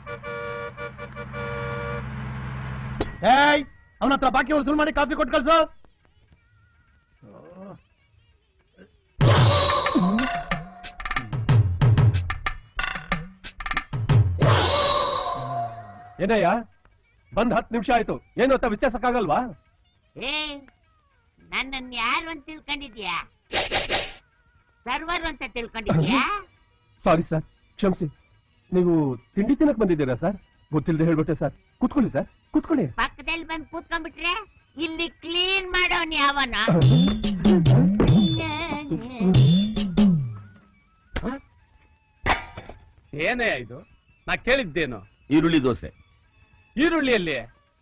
ಏಯ್ ಅವನ ಹತ್ರ ಬಾಕಿ ವಸೂಲ್ ಮಾಡಿ ಕಾಫಿ ಕೊಟ್ಟು ಕಳ್ಸು ಏನಯ್ಯ ಬಂದ್ ಹತ್ತು ನಿಮಿಷ ಆಯ್ತು ಏನು ಅಂತ ವಿಚಾರಿಸಕ್ಕಾಗಲ್ವಾ ಏ ನನ್ನನ್ನು ಯಾರು ಅಂತ ತಿಳ್ಕೊಂಡಿದ್ಯಾ ಸರ್ವರ್ ಅಂತ ತಿಳ್ಕೊಂಡಿದ್ಯಾ ಸಾರಿ ಸರ್ ಕ್ಷಮಿಸಿ ನೀವು ತಿಂಡಿ ತಿನ್ನಕ್ ಬಂದಿದ್ದೀರಾ ಸರ್ ಗೊತ್ತಿಲ್ಲದೆ ಹೇಳ್ಬಿಟ್ಟೆ ಸರ್ ಕೂತ್ಕೊಳ್ಳಿ ಸರ್ ಕೂತ್ಕೊಳ್ಳಿ ಪಕ್ಕದಲ್ಲಿ ಬಂದು ಕೂತ್ಕೊಂಡ್ಬಿಟ್ರೆ ಇಲ್ಲಿ ಕ್ಲೀನ್ ಮಾಡೋನ್ ಯಾವನ ಏನೇ ಇದು ನಾ ಕೇಳಿದ್ದೇನು ಈರುಳ್ಳಿ ದೋಸೆ ಈರುಳ್ಳಿಯಲ್ಲಿ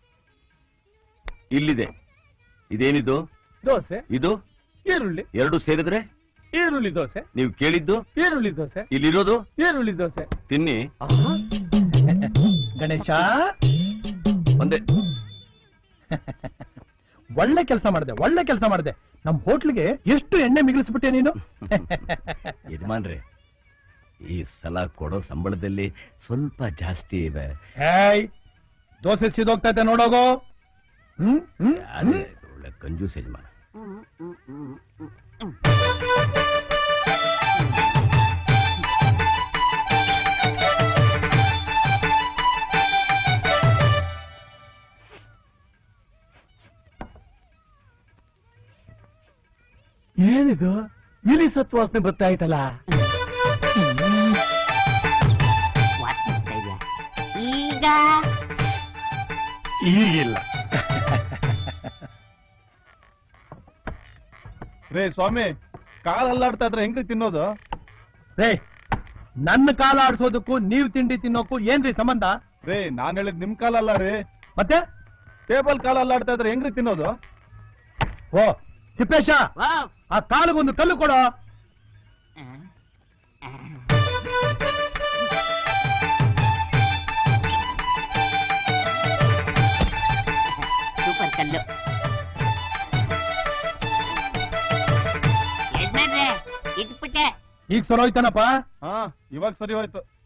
ಇಲ್ಲಿದೆ ಇದೇನಿದು ದೋಸೆ ಇದು ಈರುಳ್ಳಿ ಎರಡು ಸೇರಿದ್ರೆ ಈರುಳ್ಳಿ ದೋಸೆ ನೀವು ಕೇಳಿದ್ದು ಈರುಳ್ಳಿ ದೋಸೆ ಇಲ್ಲಿರೋದು ಈರುಳ್ಳಿ ದೋಸೆ ತಿನ್ನಿ ಗಣೇಶ ಒಂದೇ ಒಳ್ಳೆ ಕೆಲಸ ಮಾಡಿದೆ ಒಳ್ಳೆ ಕೆಲಸ ಮಾಡಿದೆ ನಮ್ ಹೋಟ್ಲಿಗೆ ಎಷ್ಟು ಎಣ್ಣೆ ಮಿಗಿಲಿಸ್ಬಿಟ್ಟೆ ನೀನು ಯಜಮಾನ್ರೆ ಈ ಸಲ ಕೊಡೋ ಸಂಬಳದಲ್ಲಿ ಸ್ವಲ್ಪ ಜಾಸ್ತಿ ಇವೆ ಹೇಯ್ ದೋಸೆ ಸಿದೋಗ್ತಾ ಇದೆ ನೋಡೋಗೋ ಹ್ಮ್ ಹ್ಮ್ ಯಾರೇ ಇದು ಒಳ್ಳೆ ಕಂಜೂಸ್ ಯಜಮಾನ ಏನಿದು ಇಲಿ ಸತ್ವಾಸನೆ ಬರ್ತಾ ಆಯ್ತಲ್ಲ ವಾಸನೆ ಬರ್ತಾ ಇದ್ಯಾ? ಈಗ ಈಗಿಲ್ಲ ರೇ ಸ್ವಾಮಿ ಕಾಲ್ ಅಲ್ಲಾಡ್ತಾ ಇದ್ರೆ ಹೆಂಗ್ರಿ ತಿನ್ನೋದು ರೇ ನನ್ನ ಕಾಲ ಆಡ್ಸೋದಕ್ಕೂ ನೀವ್ ತಿಂಡಿ ತಿನ್ನೋಕ್ಕೂ ಏನ್ರಿ ಸಂಬಂಧ ರೇ ನಾನ್ ಹೇಳಿದ್ ನಿಮ್ ಕಾಲ ಅಲ್ಲ ರೀ ಮತ್ತೆ ಟೇಬಲ್ ಕಾಲ್ ಅಲ್ಲಾಡ್ತಾ ಇದ್ರೆ ಹೆಂಗ್ರಿ ತಿನ್ನೋದು ಓ ತಿಪ್ಪೇಶ ಓ ಆ ಕಾಲಿಗೊಂದು ಕಲ್ಲು ಕೊಡೋ ಸೂಪರ್ ಕಲ್ಲು ಯಜಮಾನ್ರೆ ಇಟ್ಬಿಟ್ಟೆ ಈಗ ಸರೋಯ್ತಾನಪ್ಪ ಹಾ ಇವಾಗ ಸರಿ ಹೋಯ್ತು